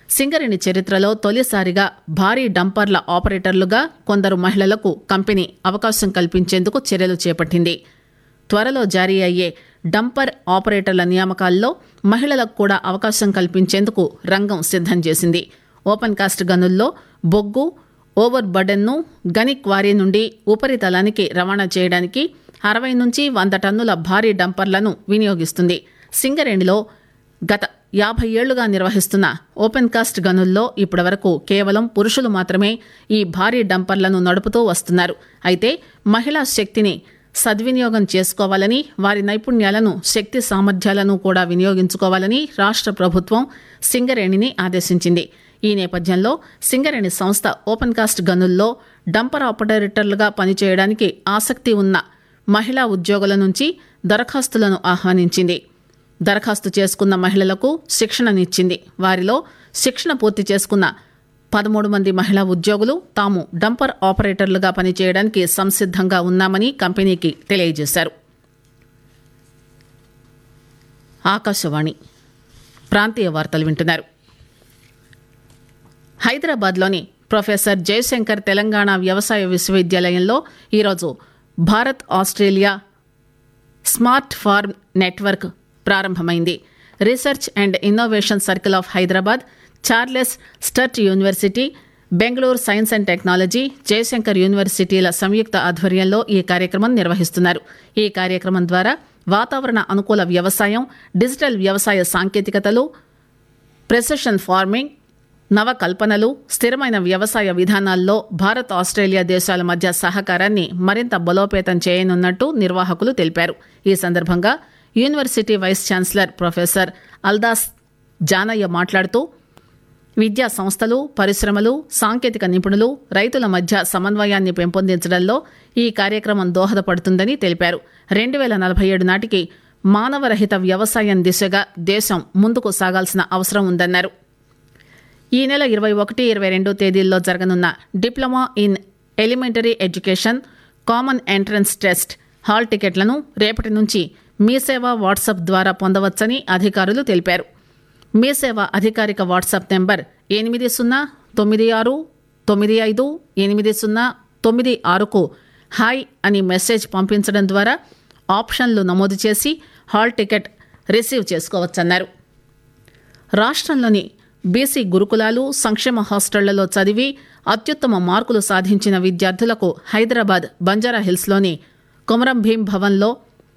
సింగరేణి చరిత్రలో తొలిసారిగా భారీ డంపర్ల ఆపరేటర్లుగా కొందరు మహిళలకు కంపెనీ అవకాశం కల్పించేందుకు చర్యలు చేపట్టింది త్వరలో జారీ అయ్యే డంపర్ ఆపరేటర్ల నియామకాల్లో మహిళలకు కూడా అవకాశం కల్పించేందుకు రంగం సిద్దం చేసింది ఓపెన్ కాస్ట్ గనుల్లో బొగ్గు ఓవర్ బర్డెన్ను గని క్వారీ నుండి ఉపరితలానికి రవాణా చేయడానికి అరవై నుంచి వంద టన్నుల భారీ డంపర్లను వినియోగిస్తుంది సింగరేణిలో గత యాభై ఏళ్లుగా నిర్వహిస్తున్న ఓపెన్ కాస్ట్ గనుల్లో ఇప్పటివరకు కేవలం పురుషులు మాత్రమే ఈ భారీ డంపర్లను నడుపుతూ వస్తున్నారు అయితే మహిళా శక్తిని సద్వినియోగం చేసుకోవాలని వారి నైపుణ్యాలను శక్తి సామర్థ్యాలను కూడా వినియోగించుకోవాలని రాష్ట్ర ప్రభుత్వం సింగరేణిని ఆదేశించింది ఈ నేపథ్యంలో సింగరేణి సంస్థ ఓపెన్ కాస్ట్ గనుల్లో డంపర్ ఆపరేటర్లుగా పనిచేయడానికి ఆసక్తి ఉన్న మహిళా ఉద్యోగుల నుంచి దరఖాస్తులను ఆహ్వానించింది దరఖాస్తు చేసుకున్న మహిళలకు శిక్షణనిచ్చింది వారిలో శిక్షణ పూర్తి చేసుకున్న పదమూడు మంది మహిళా ఉద్యోగులు తాము డంపర్ ఆపరేటర్లుగా పనిచేయడానికి సంసిద్దంగా ఉన్నామని కంపెనీకి తెలియజేశారు ఆకాశవాణి ప్రాంతీయ వార్తలు వింటున్నారు హైదరాబాద్లోని ప్రొఫెసర్ జయశంకర్ తెలంగాణ వ్యవసాయ విశ్వవిద్యాలయంలో ఈరోజు Bharat Australia smart farm network ప్రారంభమైంది research and innovation circle of Hyderabad Charles Sturt university Bengaluru science and technology Jayashankar యూనివర్సిటీల సంయుక్త ఆధ్వర్యంలో ఈ కార్యక్రమం నిర్వహిస్తున్నారు ఈ కార్యక్రమం ద్వారా వాతావరణ అనుకూల వ్యవసాయం డిజిటల్ వ్యవసాయ సాంకేతికతలు ప్రెసిషన్ ఫార్మింగ్ నవకల్పనలు స్థిరమైన వ్యవసాయ విధానాల్లో భారత్ ఆస్ట్రేలియా దేశాల మధ్య సహకారాన్ని మరింత బలోపేతం చేయనున్నట్టు నిర్వాహకులు తెలిపారు ఈ సందర్భంగా university vice chancellor professor Aldas Janaiah మాట్లాడుతూ విద్యా సంస్థలు పరిశ్రమలు సాంకేతిక నిపుణులు రైతుల మధ్య సమన్వయాన్ని పెంపొందించడంలో ఈ కార్యక్రమం దోహదపడుతుందని తెలిపారు రెండు వేల నలభై ఏడు నాటికి మానవరహిత వ్యవసాయం దిశగా దేశం ముందుకు సాగాల్సిన అవసరం ఉందన్నారు ఈ నెల ఇరవై ఒకటి ఇరవై రెండు తేదీల్లో జరగనున్న diploma in elementary education common entrance test hall టికెట్లను రేపటి నుంచి మీ సేవ వాట్సాప్ ద్వారా పొందవచ్చని అధికారులు తెలిపారు మీ సేవ అధికారిక వాట్సాప్ నెంబర్ ఎనిమిది సున్నా తొమ్మిది ఆరు తొమ్మిది ఐదు ఎనిమిది సున్నా తొమ్మిది ఆరుకు హాయ్ అని మెసేజ్ పంపించడం ద్వారా ఆప్షన్లు నమోదు చేసి హాల్ టికెట్ రిసీవ్ చేసుకోవచ్చన్నారు రాష్ట్రంలోని బీసీ గురుకులాలు సంక్షేమ హాస్టళ్లలో చదివి అత్యుత్తమ మార్కులు సాధించిన విద్యార్థులకు హైదరాబాద్ బంజారా హిల్స్లోని కొమరం భీం భవన్లో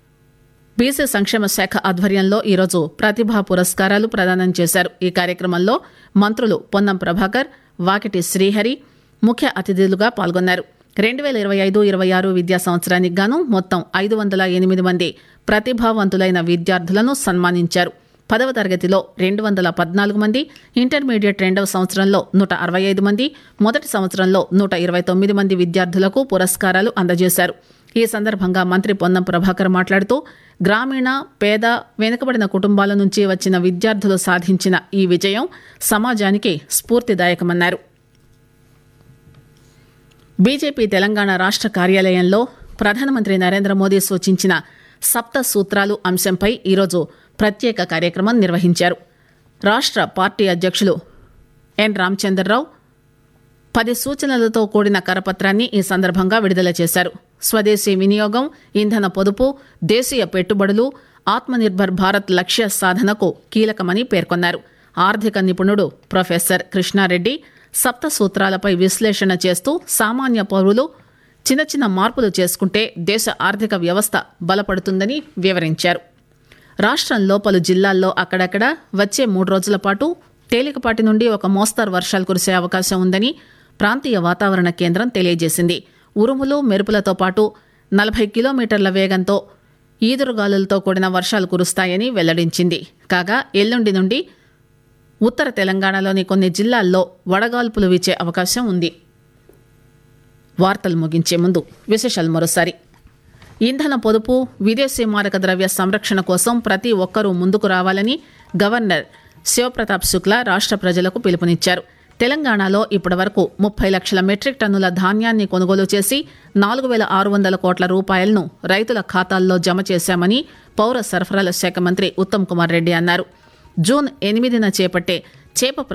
బీసీ సంక్షేమ శాఖ ఆధ్వర్యంలో ఈరోజు ప్రతిభా పురస్కారాలు ప్రదానం చేశారు ఈ కార్యక్రమంలో మంత్రులు పొన్నం ప్రభాకర్ వాకిటి శ్రీహరి ముఖ్య అతిథులుగా పాల్గొన్నారు రెండు వేల ఇరవై ఐదు ఇరవై ఆరు విద్యా సంవత్సరానికి గాను మొత్తం ఐదు వందల ఎనిమిది మంది ప్రతిభావంతులైన విద్యార్థులను సన్మానించారు పదవ తరగతిలో రెండు వందల పద్నాలుగు మంది ఇంటర్మీడియట్ రెండవ సంవత్సరంలో నూట అరవై ఐదు మంది మొదటి సంవత్సరంలో నూట ఇరవై తొమ్మిది మంది విద్యార్థులకు పురస్కారాలు అందజేశారు ఈ సందర్భంగా మంత్రి పొన్నం ప్రభాకర్ మాట్లాడుతూ గ్రామీణ పేద వెనుకబడిన కుటుంబాల నుంచి వచ్చిన విద్యార్థులు సాధించిన ఈ విజయం సమాజానికి స్ఫూర్తిదాయకమన్నారు బీజేపీ తెలంగాణ రాష్ట్ర కార్యాలయంలో ప్రధానమంత్రి నరేంద్ర మోదీ సూచించిన సప్త సూత్రాలు అంశంపై ఈరోజు ప్రత్యేక కార్యక్రమం నిర్వహించారు రాష్ట్ర పార్టీ అధ్యక్షులు ఎన్ రామచంద్రరావు పది సూచనలతో కూడిన కరపత్రాన్ని ఈ సందర్భంగా విడుదల చేశారు స్వదేశీ వినియోగం ఇంధన పొదుపు దేశీయ పెట్టుబడులు ఆత్మనిర్భర్ భారత్ లక్ష్య సాధనకు కీలకమని పేర్కొన్నారు ఆర్థిక నిపుణుడు ప్రొఫెసర్ కృష్ణారెడ్డి సప్త సూత్రాలపై విశ్లేషణ చేస్తూ సామాన్య పౌరులు చిన్న చిన్న మార్పులు చేసుకుంటే దేశ ఆర్థిక వ్యవస్థ బలపడుతుందని వివరించారు రాష్ట్రంలో పలు జిల్లాల్లో అక్కడక్కడ వచ్చే మూడు రోజుల పాటు తేలికపాటి నుండి ఒక మోస్తరు వర్షాలు కురిసే అవకాశం ఉందని ప్రాంతీయ వాతావరణ కేంద్రం తెలియజేసింది ఉరుములు మెరుపులతో పాటు నలభై కిలోమీటర్ల వేగంతో ఈదురుగాలులతో కూడిన వర్షాలు కురుస్తాయని వెల్లడించింది కాగా ఎల్లుండి నుండి ఉత్తర తెలంగాణలోని కొన్ని జిల్లాల్లో వడగాల్పులు వీచే అవకాశం ఉంది వార్తలు ముగించే ముందు విశేషాలు మరోసారి ఇంధన పొదుపు విదేశీ మారక ద్రవ్య సంరక్షణ కోసం ప్రతి ఒక్కరూ ముందుకు రావాలని గవర్నర్ శివప్రతాప్ శుక్లా రాష్ట్ర ప్రజలకు పిలుపునిచ్చారు తెలంగాణలో ఇప్పటివరకు ముప్పై లక్షల మెట్రిక్ టన్నుల ధాన్యాన్ని కొనుగోలు చేసి నాలుగు వేల ఆరు వందల కోట్ల రూపాయలను రైతుల ఖాతాల్లో జమ చేశామని పౌర సరఫరాల శాఖ మంత్రి ఉత్తమ్ కుమార్ రెడ్డి అన్నారు జూన్ ఎనిమిదిన చేపట్టే చేప